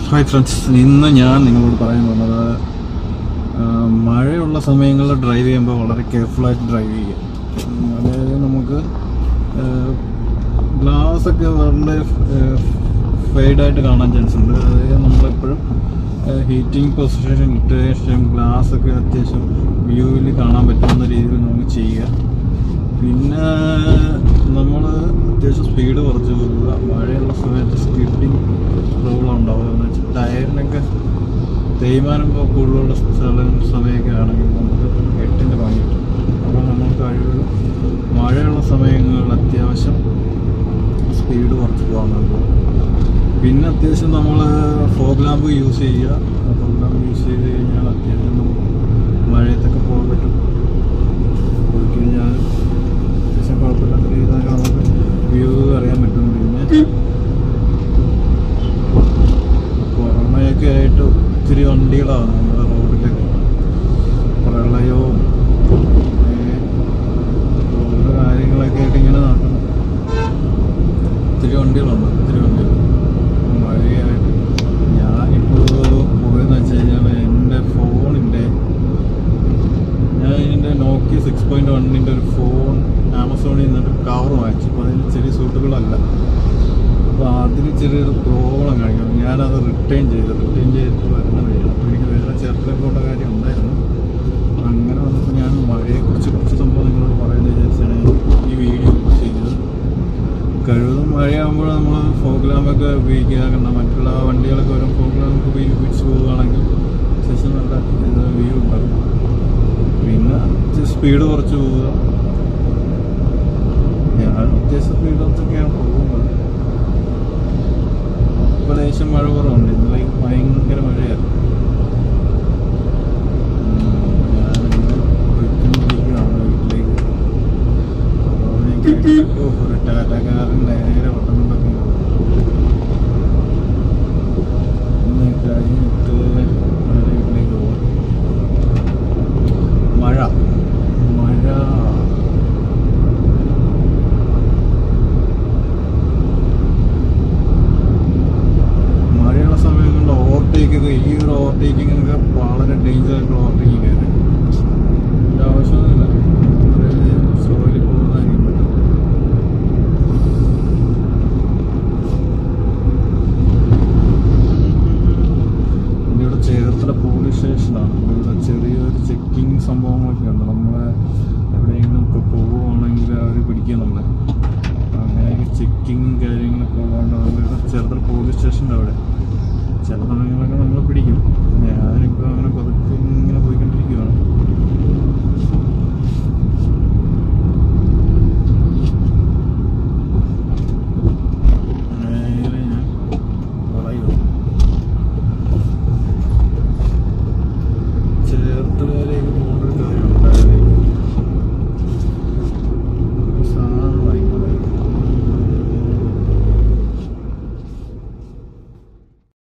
hi friends ഇന്ന് ഞാൻ നിങ്ങളോട് പറയാൻ പോകുന്നത് ആ, മഴയുള്ള സമയങ്ങളിൽ ഡ്രൈവ് ചെയ്യുമ്പോൾ വളരെ കെയർഫുള്ളായിട്ട് ഡ്രൈവ് ചെയ്യുക ഉം, അതായത് നമുക്ക് ഗ്ലാസ് ഒക്കെ വളരെ ഫെയ്ഡായിട്ട് കാണാൻ ചാൻസ് ഉണ്ട് അതായത് നമ്മളെപ്പോഴും ഹീറ്റിംഗ് പൊസിഷൻ ഇട്ട ശേഷം ഗ്ലാസ് ഒക്കെ അത്യാവശ്യം വ്യൂവിൽ കാണാൻ പറ്റുന്ന രീതിയിൽ നമുക്ക് ചെയ്യുക പിന്നെ നമ്മൾ അത്യാവശ്യം സ്പീഡ് കുറച്ച് പോകുക മഴയുള്ള സമയത്ത് സ്കിഡിങ് പ്രോബ്ലം ഉണ്ടാവുക എന്ന് വെച്ചാൽ ടയറിനൊക്കെ തേയ്മാനം ഇപ്പോൾ കൂടുതലുള്ള സ്ഥലം സമയമൊക്കെ ആണെങ്കിൽ നമുക്ക് എട്ടിൻ്റെ പണി കിട്ടും അപ്പോൾ നമ്മൾ കഴിവ് മഴയുള്ള സമയങ്ങളിൽ അത്യാവശ്യം സ്പീഡ് കുറച്ച് പോകാൻ നോക്കുക പിന്നെ അത്യാവശ്യം നമ്മൾ ഫോഗ് ലാമ്പ് യൂസ് ചെയ്യുക ഫോഗ് ലാമ്പ് യൂസ് ചെയ്ത് കഴിഞ്ഞാൽ അത്യാവശ്യം നമുക്ക് മഴയത്തൊക്കെ പോകാൻ പറ്റും പോയി കഴിഞ്ഞാൽ അത്യാവശ്യം കുഴപ്പമില്ലാത്ത രീതിയിലൊക്കെ നമുക്ക് വ്യൂ അറിയാൻ പറ്റും പിന്നെ കൊറോണയൊക്കെ ആയിട്ട് ഒത്തിരി വണ്ടികളാണ് നമ്മുടെ റോഡിലൊക്കെ പ്രളയവും ഏ, ഓരോ കാര്യങ്ങളൊക്കെ ആയിട്ട് ഇങ്ങനെ നടക്കുന്നു ഒത്തിരി വണ്ടികളുണ്ട് ഒത്തിരി വണ്ടികൾ മഴയായിട്ട് ഞാനിപ്പോൾ പോയെന്ന് വെച്ച് കഴിഞ്ഞാൽ എൻ്റെ ഫോണിൻ്റെ ഞാൻ ഇതിൻ്റെ നോക്കിയ സിക്സ് പോയിൻറ്റ് വണ്ണിൻ്റെ ഒരു ഫോൺ ആമസോണിൽ നിന്നൊരു കവർ വാങ്ങിച്ചു അപ്പോൾ അതിന് ചെറിയ സൂട്ടുകളല്ല അപ്പോൾ അതിന് ചെറിയൊരു പ്രോബ്ലം കാണിക്കും ഞാനത് റിട്ടേൺ ചെയ്തു റിട്ടേൺ ചെയ്തിട്ട് വരുന്ന വഴിയാണ് അപ്പോൾ എനിക്ക് വേറെ ചേർത്തല പോകേണ്ട കാര്യം ഉണ്ടായിരുന്നു അങ്ങനെ വന്നപ്പോൾ ഞാൻ മഴയെക്കുറിച്ച് കുറച്ച് സംഭവം നിങ്ങളോട് പറയുന്നത് വിചാരിച്ചാണ് ഈ വീഡിയോ ചെയ്തത് കഴിവതും മഴയാകുമ്പോൾ നമ്മൾ ഫോഗ് ലാമ്പൊക്കെ ഉപയോഗിക്കുക കാരണം മറ്റുള്ള വണ്ടികളൊക്കെ വരും ഫോഗ് ലാമ്പ് ഉപയോഗിച്ച് പോവുകയാണെങ്കിൽ ശേഷം നല്ല വ്യൂ ഉണ്ടാകും പിന്നെ സ്പീഡ് കുറച്ച് പോവുക ഞാൻ അത്യാവശ്യം സ്പീഡ് കുറച്ചൊക്കെയാണ് പോകുന്നത് ഇപ്പോൾ ലേശം മഴ കുറവുണ്ട് ഇന്നലെ ഭയങ്കര മഴയായിരുന്നു ഉം, ഞാനിങ്ങനെ പോയിക്കൊണ്ടിരിക്കുകയാണ് വീട്ടിലേക്ക് കൊറോണയൊക്കെ ഓ, ഒരു ടാറ്റക്കാരൻ നേരെ വട്ടം കൊണ്ടൊക്കെ ഇന്ന് കഴിഞ്ഞിട്ട് നേരെ വീട്ടിലേക്ക് പോവാം മഴ മഴ മഴയുള്ള സമയങ്ങളിൽ ഓവർടേക്ക് ഒക്കെ ഈ ഒരു ഓവർടേക്കിങ്ങൊക്കെ വളരെ ഡേഞ്ചർ ആയിട്ടുള്ള ഓവർടേക്കിംഗ് ആണ് ഇതിൻ്റെ ആവശ്യമൊന്നുമില്ല സ്ലോയിൽ പോകുന്നതായിരിക്കും പറ്റും ഇവിടെ ചേർത്തല പോലീസ് സ്റ്റേഷനാണ് ഇവിടെ ചെറിയൊരു ചെക്കിങ് സംഭവങ്ങളൊക്കെ ഉണ്ട് നമ്മളെ എവിടെയെങ്കിലും ഇപ്പോൾ പോവുകയാണെങ്കിൽ അവർ പിടിക്കുക നമ്മളെ അങ്ങനെ ചെക്കിങ്ങും കാര്യങ്ങളൊക്കെ ഉള്ളതുകൊണ്ട് നമ്മളിവിടെ ചേർത്തല പോലീസ് സ്റ്റേഷൻ്റെ അവിടെ ചില സമയങ്ങളൊക്കെ നമ്മൾ പിടിക്കും ഞാനിപ്പോൾ അങ്ങനെ പതുക്കെ ഇങ്ങനെ